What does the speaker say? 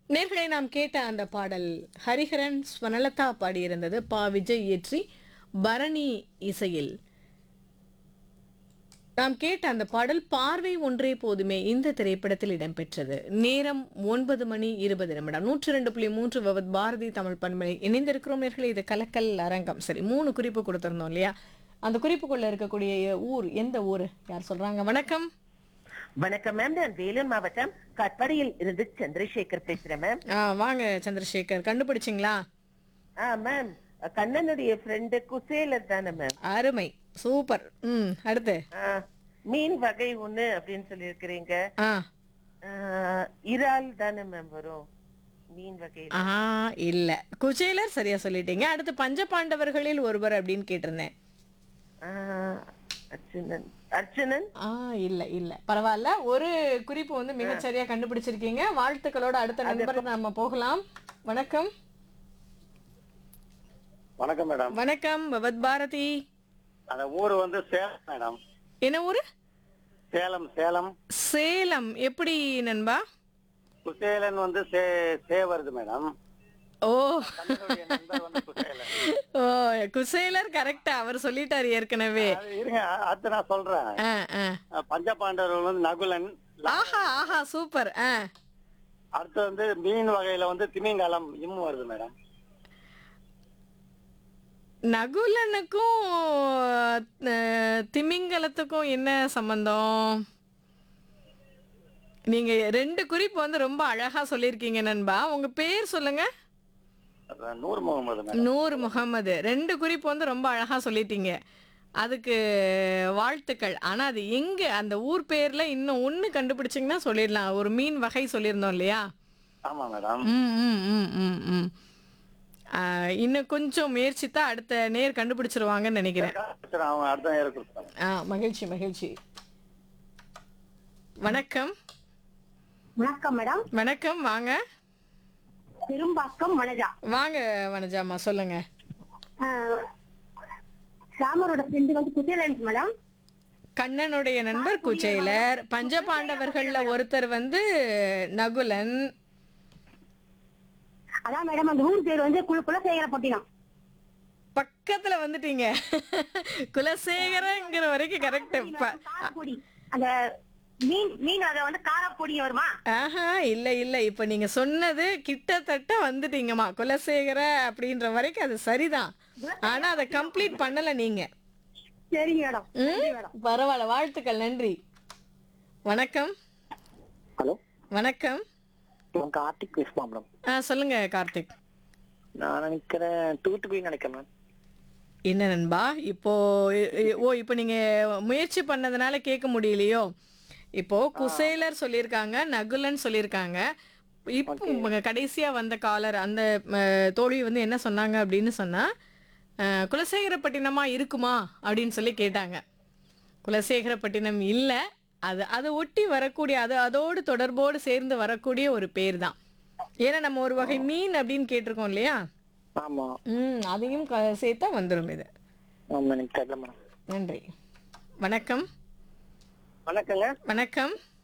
நேர்களை நாம் கேட்ட அந்த பாடல் ஹரிஹரன் ஸ்வனலதா பாடியிருந்தது பா விஜய் இயற்றி பரணி இசையில் நாம் கேட்ட அந்த பாடல் பார்வை ஒன்றே போதுமே இந்த திரைப்படத்தில் இடம்பெற்றது நேரம் ஒன்பது மணி இருபது நிமிடம் நூற்றி ரெண்டு புள்ளி மூன்று விவத் பாரதி தமிழ் பண்பலை இணைந்திருக்கிறோம் நேர்களே இது கலக்கல் அரங்கம் சரி மூணு குறிப்பு கொடுத்திருந்தோம் இல்லையா அந்த குறிப்புக்குள்ள இருக்கக்கூடிய ஊர் எந்த ஊர் யார் சொல்றாங்க வணக்கம் வணக்கம் மேம் நான் வேலூர் மாவட்டம் கட்பாடியில் இருந்து சந்திரசேகர் பேசுறேன் மேம் ஆ வாங்க சந்திரசேகர் கண்டுபிடிச்சிங்களா ஆ மேம் கண்ணனுடைய ஃப்ரெண்டு குசேலர் தானே மேம் அருமை சூப்பர் ம் அடுத்து ஆ, மீன் வகை ஒண்ணு அப்படின்னு சொல்லியிருக்கிறீங்க ஆ ஆ, இறால் தானே மேம் வரும் மீன் வகை ஆ இல்ல குச்சேலர் சரியா சொல்லிட்டீங்க அடுத்து பஞ்ச பாண்டவர்களில் ஒருவர் அப்படின்னு கேட்டிருந்தேன் ஆ, அர்ச்சுனன் அர்ச்சுனன் ஆ இல்ல இல்ல பரவாயில்ல ஒரு குறிப்பு வந்து மிகச் சரியா கண்டுபிடிச்சிருக்கீங்க வாழ்த்துக்களோட அடுத்த நண்பர் நாம போகலாம் வணக்கம் வணக்கம் மேடம் வணக்கம் பவத் பாரதி அந்த ஊர் வந்து சேலம் மேடம் என்ன ஊரு சேலம் சேலம் சேலம் எப்படி நண்பா குசேலன் வந்து சே சே வருது மேடம் ஓ கண்ணனுடைய நண்பர் வந்து குசேலன் ஓ குசேலர் கரெக்டா அவர் சொல்லிட்டாரு ஏற்கனவே அது இருங்க அ- அடுத்து நான் சொல்றேன் ஆ ஆ அஹ் பஞ்சபாண்டவர்கள் வந்து நகுலன் ஆஹா ஆஹா சூப்பர் ஆ அடுத்து வந்து மீன் வகையில வந்து திமிங்கலம் இம்மு வருது மேடம் நகுலனுக்கும் அஹ், திமிங்கலத்துக்கும் என்ன சம்பந்தம் நீங்க ரெண்டு குறிப்பு வந்து ரொம்ப அழகா சொல்லியிருக்கீங்க நண்பா உங்க பேர் சொல்லுங்க அப்புறம் நூர் முகமது மேடம் நூர் முகமது ரெண்டு குறிப்பு வந்து ரொம்ப அழகா சொல்லிட்டீங்க அதுக்கு வாழ்த்துக்கள் ஆனா அது எங்க அந்த ஊர் பேர்ல இன்னும் ஒண்ணு கண்டுபிடிச்சிங்கன்னா சொல்லிடலாம் ஒரு மீன் வகை சொல்லியிருந்தோம் இல்லையா ஆமா மேடம் ம் ம் ம் ம் ம் ஆ, இன்னும் கொஞ்சம் முயற்சித்தா அடுத்த நேர் கண்டுபிடிச்சிருவாங்கன்னு நினைக்கிறேன் சரி, அவங்க அடுத்த நேரம் கொடுப்பாங்க ஆ மகிழ்ச்சி மகிழ்ச்சி வணக்கம் வணக்கம் மேடம் வணக்கம் வாங்க பெரும்பாக்கம் மனஜா வாங்க வனஜாமா சொல்லுங்க ஆஹ் ராமரோட ஃப்ரெண்டு வந்து குஜேலன் மேடம் கண்ணனுடைய நண்பர் குச்சேலர் பஞ்சபாண்டவர்கள்ல ஒருத்தர் வந்து நகுலன் அதான் மேடம் அந்த ஊர் பேர் வந்து குல குலசேகரப்பட்டினம் பக்கத்துல வந்துட்டீங்க குலசேகரங்கிற வரைக்கும் கரெக்ட் காரப்பொடி அந்த மீன் மீன் அதை வந்து காரப்பொடி வருமா ஆஹா இல்ல இல்ல இப்ப நீங்க சொன்னது கிட்டத்தட்ட வந்துட்டீங்கம்மா குலசேகர அப்படின்ற வரைக்கும் அது சரிதான் ஆனா அதை கம்ப்ளீட் பண்ணல நீங்க சரிங்க மேடம் ம்? பரவாயில்ல வாழ்த்துக்கள் நன்றி வணக்கம் ஹலோ வணக்கம் நான் கார்த்திக் விஸ்மா மேடம் ஆ சொல்லுங்க கார்த்திக் நான் நினைக்கிறேன் தூத்துக்குடி நினைக்கிறேன் மேம் என்ன நண்பா இப்போ இ- இ- ஓ இப்போ நீங்க முயற்சி பண்ணதுனால கேட்க முடியலையோ இப்போ குசேலர் சொல்லியிருக்காங்க நகுலன் சொல்லியிருக்காங்க இப்போ உங்க கடைசியா வந்த காலர் அந்த ம, தோழி வந்து என்ன சொன்னாங்க அப்படின்னு சொன்னா அஹ், குலசேகரப்பட்டினமா இருக்குமா அப்படின்னு சொல்லி கேட்டாங்க குலசேகரப்பட்டினம் இல்ல அது அதை ஒட்டி வரக்கூடிய அது அதோடு தொடர்போடு சேர்ந்து வரக்கூடிய ஒரு பேர் தான் ஏன்னா நம்ம ஒரு வகை மீன் அப்படின்னு கேட்டிருக்கோம் இல்லையா ஆமா ம் அதையும் க- சேர்த்தா வந்துடும் இது ஆமா எனக்கு தெரியல மேடம் நன்றி வணக்கம் வணக்கங்க வணக்கம்